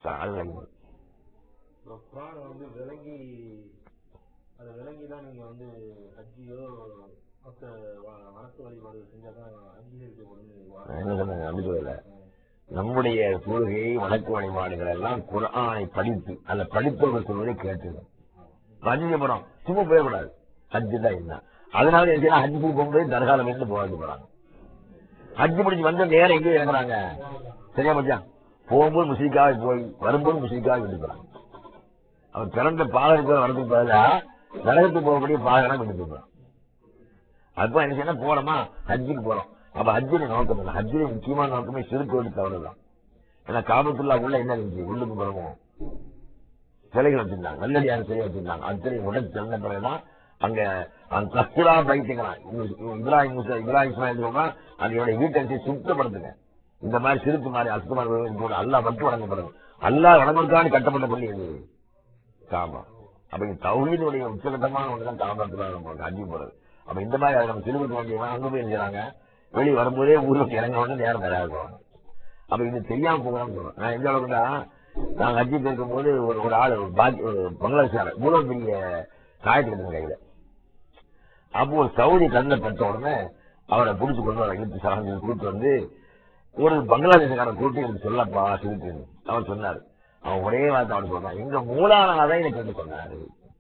அது வந்து இப்போ குரானை வந்து விளங்கி அதை விளங்கி தான் நீங்க வந்து ஹஜ்ஜியோ மற்ற வ- வணக்க வழிபாடு செஞ்சாதான் அங்கீகரிக்கப்படும் என்ன சொன்னாங்க அப்படி சொல்லல நம்முடைய தொழுகை வழக்கு வழிபாடுகள் எல்லாம் குரானை படித்து அந்த படிப்பவர்கள் சொல்வதை கேட்டு ரஜினி படம் சும்மா போயிடக்கூடாது ஹஜ்ஜு தான் என்ன அதனால என்ன செய்யலாம், ஹஜ்ஜுக்கு போகும்போது தர்காலம் இருந்து போகாது போறாங்க ஹஜ்ஜு முடிஞ்சு வந்து நேரம் எங்கே இறங்குறாங்க சரியா மச்சான் போகும்போது முஸ்லிக்காக போய் வரும்போது முஸ்லிக்காக விட்டு போறாங்க அவன் பிறந்த பாகருக்கு வரதுக்கு பதிலா நரகத்துக்கு போகக்கூடிய பாகனா விட்டு போறான் அப்ப என்ன செய்யணும் போறோமா ஹஜ்ஜுக்கு போறோம் அப்ப ஹஜ்ஜில நோக்கம் இல்லை ஹஜ்ஜில முக்கியமான நோக்கமே சிறுக்கு வழி தவறுதான் ஏன்னா காபத்துல்லா உள்ள என்ன இருந்துச்சு உள்ளுக்கு போறோம் சிலைகள் வச்சிருந்தாங்க நல்லடியான சிலை வச்சிருந்தாங்க அது சிலை உடல் சொன்ன பிறகுதான் அங்க அந்த கஸ்துரா பைத்துக்கிறான் இப்ராஹிம் முசா இப்ராஹிம் இஸ்மாயில் சொல்றான் அது என்னுடைய வீட்டை சுத்தப்படுத்துங்க இந்த மாதிரி சிறுக்கு மாதிரி அசுத்தமான போது அல்லாஹ் மட்டும் வணங்கப்படும் அல்லாஹ் வணங்குறதுக்கான கட்டப்பட்ட பள்ளி இது காபா அப்ப இந்த தௌஹீதுடைய உச்சகட்டமான ஒண்ணுதான் காபாத்துல நம்ம அஜி போறது அப்ப இந்த மாதிரி அதை நம்ம சிறுவருக்கு வேண்டியவங்க அங்க போய் செய்றாங்க வெளியே வரும்போதே ஊருக்கு இறங்க உடனே நேரம் தராது அப்ப இது தெரியாம போகலாம் சொல்றேன் நான் எந்த அளவுக்குன்னா நாங்க அஜி போயிருக்கும் போது ஒரு ஒரு ஆள் ஒரு பாக்கி ஒரு பங்களாதேஷ் இவ்வளவு பெரிய காயத்து கிடந்த கையில அப்போ ஒரு சவுதி கண்ணில் பட்ட உடனே அவரை பிடிச்சு கொண்டு வர இழுத்து சராஞ்சி கூட்டு வந்து ஒரு பங்களாதேஷக்காரன் கூட்டி எனக்கு சொல்லப்பா சிரித்து அவர் சொன்னார் அவன் ஒரே வார்த்தை அவன் சொல்றான் எங்க மூலானாதான் எனக்கு வந்து சொன்னாரு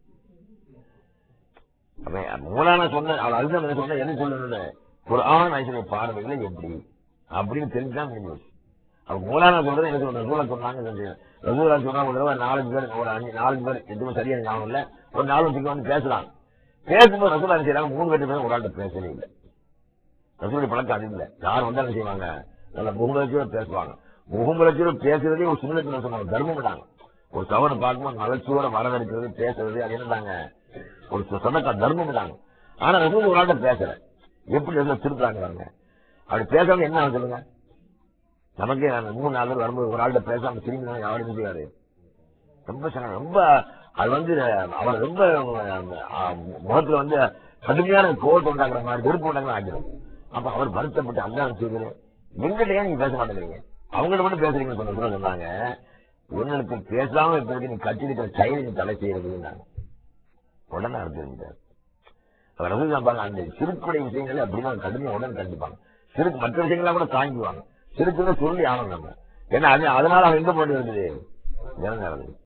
அவன் மூலானா சொன்ன அவன் அதுதான் என்ன சொன்ன என்ன சொல்லணும் குரான் ஐசனுடைய பார்வைகள் எப்படி அப்படின்னு தெரிஞ்சுதான் முடிஞ்சு போச்சு. அவன் மூலானா சொல்றது என்ன சொல்ற ரசூலா சொன்னாங்க தெரியும். ரசூலா சொன்னா ஒரு தடவை நாலஞ்சு பேர் ஒரு அஞ்சு நாலஞ்சு பேர் எதுவும் சரியான ஞாபகம் இல்ல ஒரு நாலு பேருக்கு வந்து பேசலாம் பேசும்போது ரசூலா என்ன செய்யறாங்க மூணு பேர் பேரும் ஒரு ஆள்கிட்ட பேசவே இல்லை ரசூலுடைய பழக்கம் அது இல்லை யார் வந்தா என்ன செய்வாங்க நல்ல முகமலட்சியோட பேசுவாங்க முகமலட்சியோட பேசுறதே ஒரு சுண்ணத்துல சொன்னாங்க தர்மம் விடாங்க ஒரு சவனை பார்க்கும்போது மலர்ச்சியோட வரவேற்கிறது பேசுறது அது என்னதாங்க ஒரு சொன்னக்கா தர்மம் விடாங்க ஆனா ரசூல் ஒரு ஆள்கிட்ட பேசல எப்படி ரசூல் திருத்தாங்க பாருங்க அப்படி பேசாம என்ன ஆகும் சொல்லுங்க நமக்கே அந்த மூணு நாலு பேர் வரும்போது ஒரு ஆள்கிட்ட பேசாம திரும்பி நான் யாரும் செய்வாரு ரொம்ப சங்க- ரொம்ப அது வந்து அவர் ரொம்ப அஹ், முகத்துல வந்து கடுமையான கோவத்தை உண்டாக்குற மாதிரி வெறுப்பு உண்டாக்குற ஆகிடும் அப்ப அவர் வருத்தப்பட்டு அல்லா செய்வது எங்கிட்ட ஏன் நீங்க பேச மாட்டேங்கிறீங்க அவங்கள்ட்ட மட்டும் பேசுறீங்கன்னு சொன்ன சொல்ல சொன்னாங்க உங்களுக்கு பேசாம இப்ப நீ கட்டி இருக்கிற செயலை நீ தடை செய்யறதுன்னாங்க உடனே அர்த்தம் அவர் வந்து பாருங்க அந்த சிறுக்குடைய விஷயங்களை அப்படிதான் கடுமையா உடனே கண்டிப்பாங்க சிறுக்கு மற்ற விஷயங்களா கூட தாங்கிக்குவாங்க சிறுக்குன்னு சொல்லி ஆகணும் நம்ம ஏன்னா அது அதனால அவன் எங்க போட்டு இருந்தது இறந்து